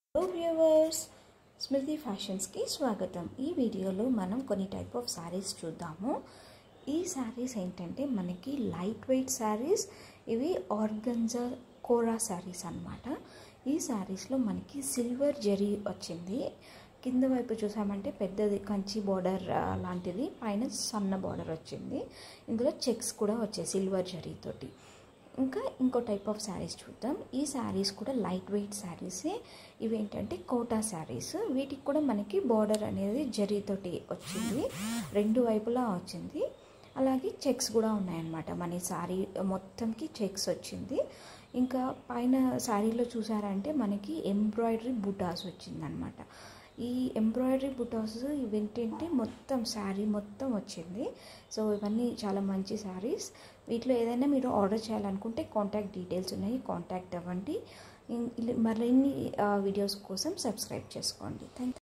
hello viewers స్మృతి ఫ్యాషన్స్కి స్వాగతం ఈ వీడియోలో మనం కొన్ని టైప్ ఆఫ్ శారీస్ చూద్దాము ఈ శారీస్ ఏంటంటే మనకి లైట్ వెయిట్ శారీస్ ఇవి ఆర్గంజా కోరా శారీస్ అన్నమాట ఈ శారీస్లో మనకి సిల్వర్ జరీ వచ్చింది కింద వైపు చూసామంటే పెద్దది కంచి బార్డర్ లాంటిది పైన సన్న బార్డర్ వచ్చింది ఇందులో చెక్స్ కూడా వచ్చాయి సిల్వర్ జరీతోటి ఇంకా ఇంకో టైప్ ఆఫ్ శారీస్ చూద్దాం ఈ శారీస్ కూడా లైట్ వెయిట్ శారీసే ఇవి ఏంటంటే కోటా శారీస్ వీటికి కూడా మనకి బార్డర్ అనేది జరీతోటి వచ్చింది రెండు వైపులా వచ్చింది అలాగే చెక్స్ కూడా ఉన్నాయన్నమాట మన ఈ శారీ మొత్తంకి చెక్స్ వచ్చింది ఇంకా పైన శారీలో చూసారంటే మనకి ఎంబ్రాయిడరీ బుటాస్ వచ్చిందనమాట ఈ ఎంబ్రాయిడరీ బుటాస్ ఇవేంటంటే మొత్తం శారీ మొత్తం వచ్చింది సో ఇవన్నీ చాలా మంచి శారీస్ వీటిలో ఏదైనా మీరు ఆర్డర్ చేయాలనుకుంటే కాంటాక్ట్ డీటెయిల్స్ ఉన్నాయి కాంటాక్ట్ అవ్వండి మరిన్ని వీడియోస్ కోసం సబ్స్క్రైబ్ చేసుకోండి థ్యాంక్